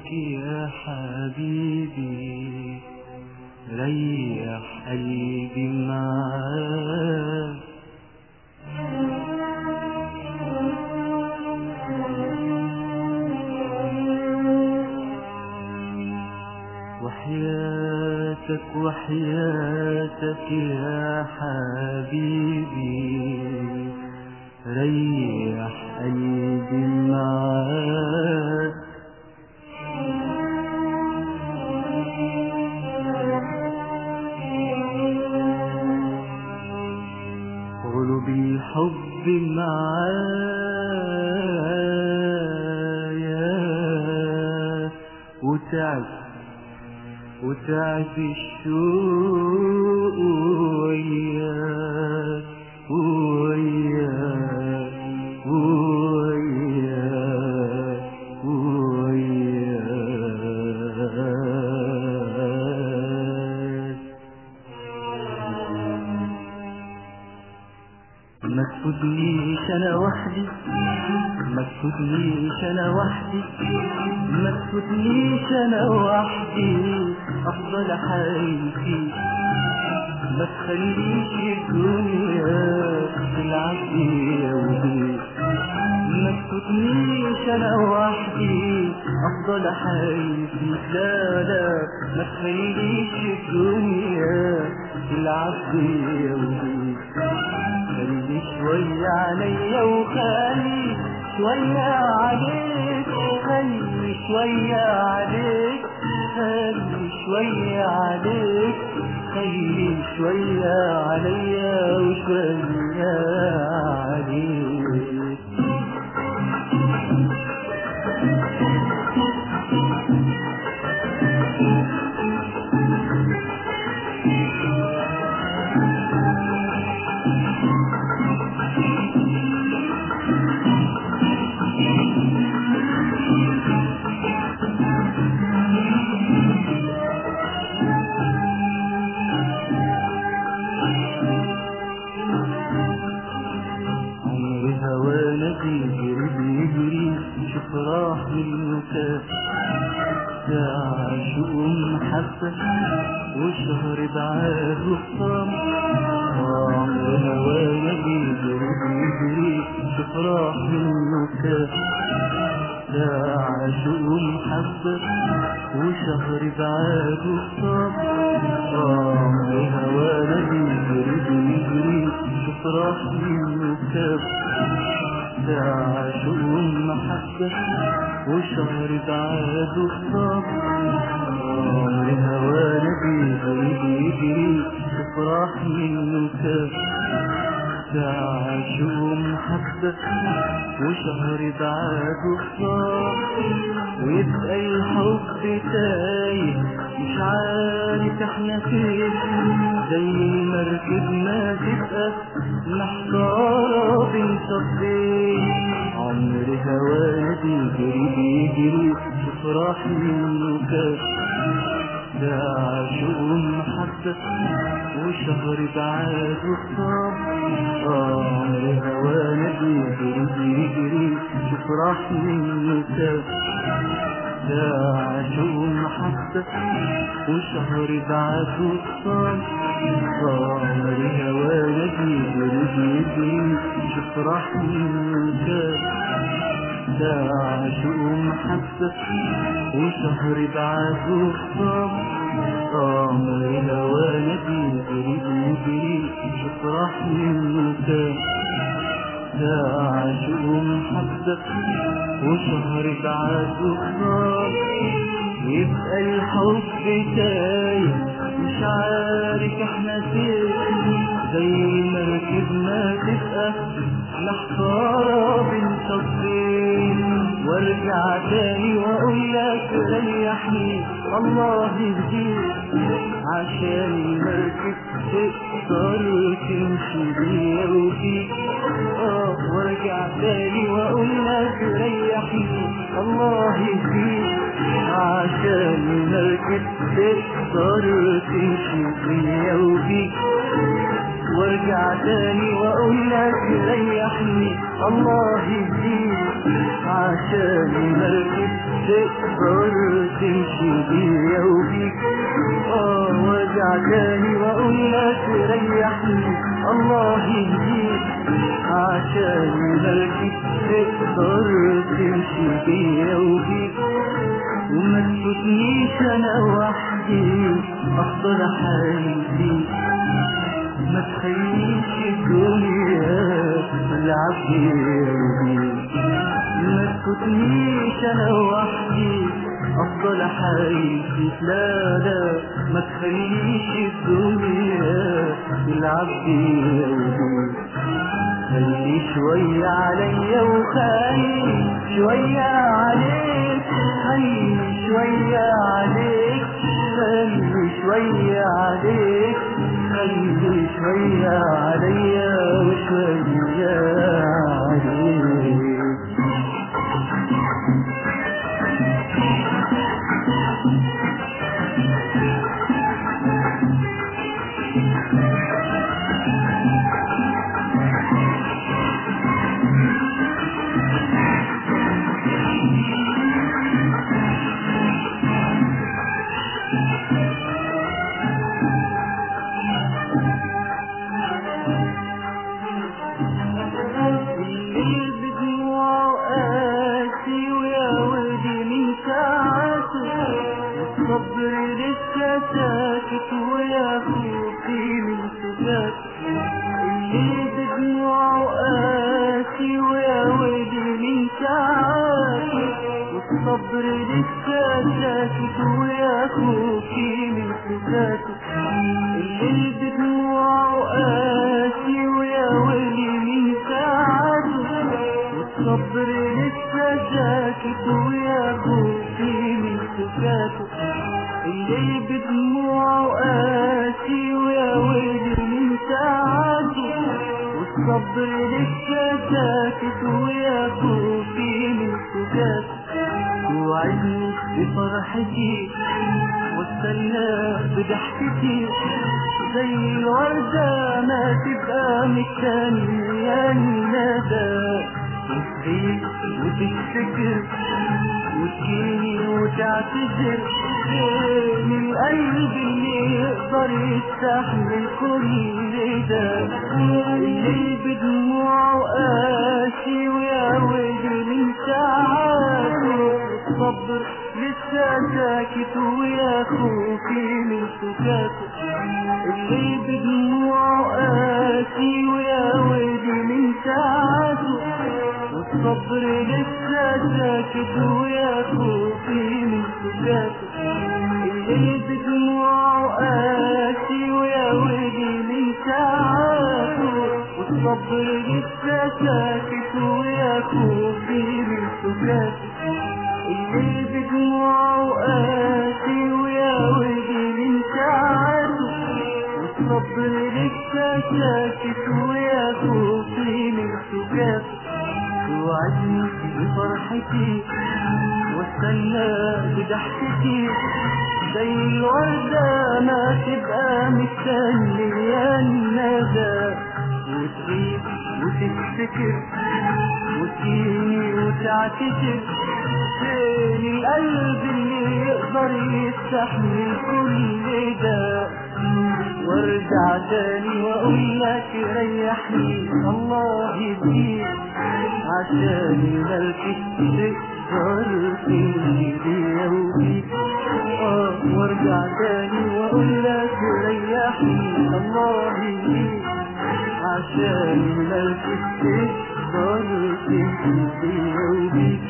يا حبيبي ريح قلبي معاك وحياتك وحياتك يا حبيبي ريح قلبي معاك قلوبي حب معايا وتعب وتعب الشوق وياك وياك وياك وياك ما تفوتنيش انا وحدي ما تفوتنيش انا وحدي ما تفوتنيش انا وحدي افضل حياتي ما تخليش الدنيا تلعب بيا وبيك ما تفوتنيش انا وحدي افضل حياتي لا لا ما تخليش الدنيا تلعب بيا وبيك خلي شوية عليا وخلي شوية عليك خلي شوية عليك خلي شوية عليك خلي شوية عليا وشوية عليك عمر هوانا بيجري بيجري شوف راح للمكان ساعة شوق محبة وشهر بعاد وصام عمر هوانا بيجري بيجري شوف راح للمكان ساعة شوق محبة وشهر بعاد وصام عمر هوانا بيجري بيجري شوف راح للمكان ساعة شوق محبة وشهر بعاد وصام عمر هوانا بيجري بيجري شوف راح للمكان ساعة شوق محبة وشهر بعاد وصام ويبقى الحب تايه مش عارف احنا فين زي المركب ما تبقى محتارة بين صفين عمر هوانا بيجري بيجري شوف راح منه كاس ساعة شوق محبة وشهر بعاد وصام عمر هوانا بيجري بيجري شوف راح منه كاس ساعة شوق محبة وشهر بعد وصال عمر هوانا بيجري بيجري شوف راح منك ساعة شوق محبة وشهر بعد وصال عمر هوانا بيجري بيجري شوف راح منك ساعة شوق محبة وشهر بعد وصال يبقى الحب تايه مش عارف احنا فين زي المركب ما تبقى محتارة بين صفين وارجع تاني واقول لك ريحني الله يهديك عشان المركب تقدر تمشي بيا وفيك اه وارجع تاني واقول لك ريحني الله يهديك عشان المركب تقدر تمشي بيا وفيك وارجع تاني واقول لك ريحني الله يهديك عشان المركب تقدر تمشي بيا وبيك اه وارجع تاني واقول لك ريحني الله يهديك عشان المركب تقدر تمشي بيا وبيك وما تفوتنيش انا وحدي افضل حياتي ما تخليش الدنيا تلعب بيا ما تفوتنيش انا وحدي افضل حياتي لا لا ما تخليش الدنيا تلعب بيا خلي شوية عليا وخلي شوية عليك خلي شوية عليك خلي شوية عليك خلي شوية عليا وشوية عليك الليل بدموعه قاسي ويا ولدي من ساعته الصبر لسه ساكت ويا خوفي من سكات الليل بدموعه قاسي ويا ولدي من ساعته والصبر لسه ساكت ويا خوفي من سكاته الليل بدموعه قاسي ويا ولدي من ساعته والصبر لسه ساكت ويا خوفي من سكاته الليل بدموعه قاسي ويا ويلي من ساعته والصبر لسه ساكت ويا خوفي من سكاته توعدني بفرحتي واستنى بضحكتي زي الوردة ما تبقى مستنية الندى وتغيب وتفتكر وتجيني وتعتذر من القلب اللي يقدر يستحمل كل ده اللي بدموعه قاسي ويا ويلي من ساعاته الصبر لسه ساكت ويا خوفي من سكاته اللي بدموعه قاسي ويا ويلي من ساعاته والصبر لسه ساكت ويا خوفي من سكاته اللي بدموعه قاسي ويا ويلي من ساعاته والصبر لسه ساكت ويا خوفي من سكاته اللي بدموعه قاسي ويا ويلي من ساعاته والصبر لسه ساكت ويا خوفي من سكاته توعدني بفرحتي واستنى بضحكتي زي الوردة ما تبقى مستنية الندى وتغيب وتفتكر وتجيني وتعتذر فين القلب اللي يقدر يستحمل كل ده وارجع تاني واقول لك ريحني الله يهديك عشان ملكش تقدر تمشي بيا وبيك اه وارجع تاني واقول لك ريحني الله يهديك عشان ملكش تقدر تمشي بيا وبيك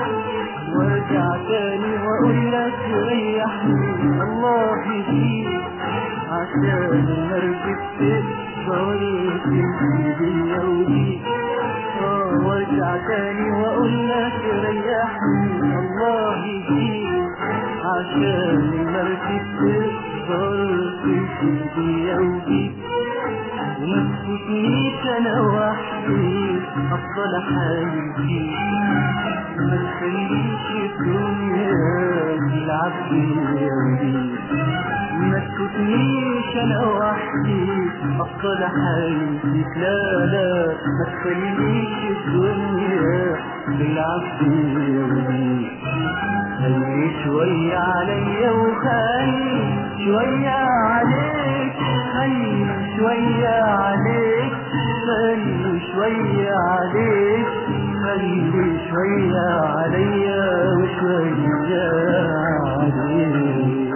وارجع تاني واقول لك ريحني الله يهديك عشان مركب تقدر تمشي بيا وبيك اه وارجع تاني واقول لك ريحني الله يهديك عشان المركب تقدر تمشي بيا وبيك وما تفوتنيش انا وحدي افضل حياتي ما تخليش الدنيا تلعب بيا وبيك ما تفوتنيش انا وحدي افضل حياتك لا لا ما تخلينيش الدنيا تلعب بيا خلي شوية عليا وخلي شوية عليك خلي شوية عليك خلي شوية عليك خلي شوية عليا وشوية عليك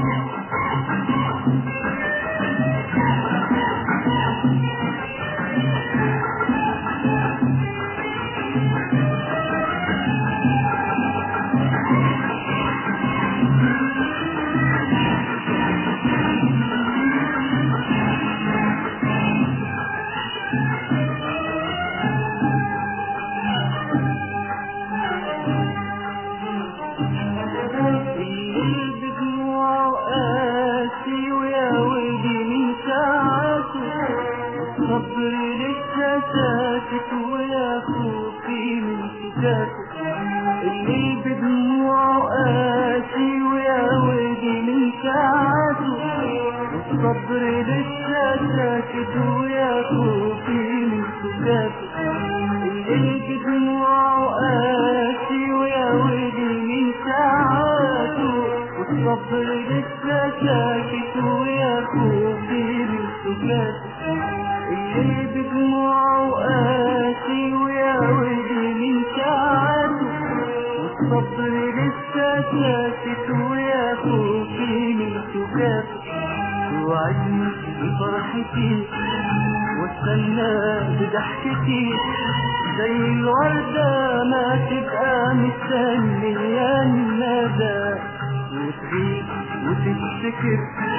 الليل بدموع وقاسي ويا ولدي من ساعته الصبر لسه ساكت ويا خوفي من شتاته الليل بدموع وقاسي ويا ولدي من ساعته الصبر لسه ساكت ويا خوفي من شتاته الليل بدموع وقاسي ويا ولدي من ساعته والصبر لسه ساكت ويا خوفي من سكاته اللي بدموع وقاسي ويا ولدي من ساعته والصبر لسه ساكت ويا خوفي من سكاته توعدني بفرحتي واستنى بضحكتي زي الوردة ما تبقى مستنية الندى وتغيب وتفتكر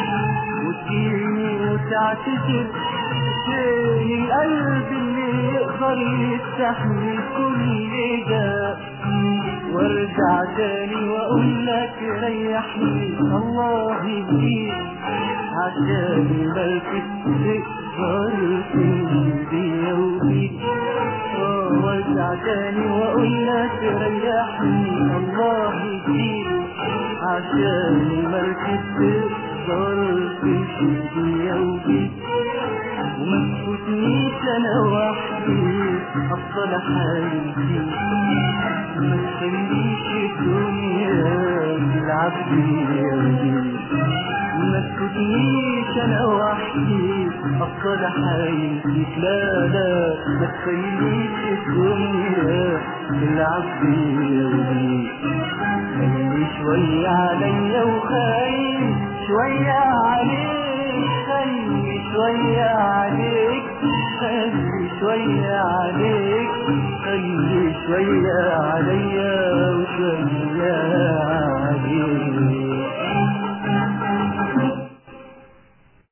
وتجيني وتعتذر فين القلب اللي يقدر يستحمل كل ده وارجع تاني واقول لك ريحني الله يهديك عشان مالك تقدر تنسي وبيك اه وارجع تاني واقول لك ريحني الله يهديك عشان مالك تقدر تنسي وبيك وما تفوتنيش انا وحدي افضل حياتي ما تخليش الدنيا تلعب بيا ما تفوتنيش انا وحدي افضل حياتي لا لا ما تخليش الدنيا تلعب بيا خلي شوية عليا وخلي شوية عليك خلي شوية عليك خلي شوية عليك خلي شوية عليا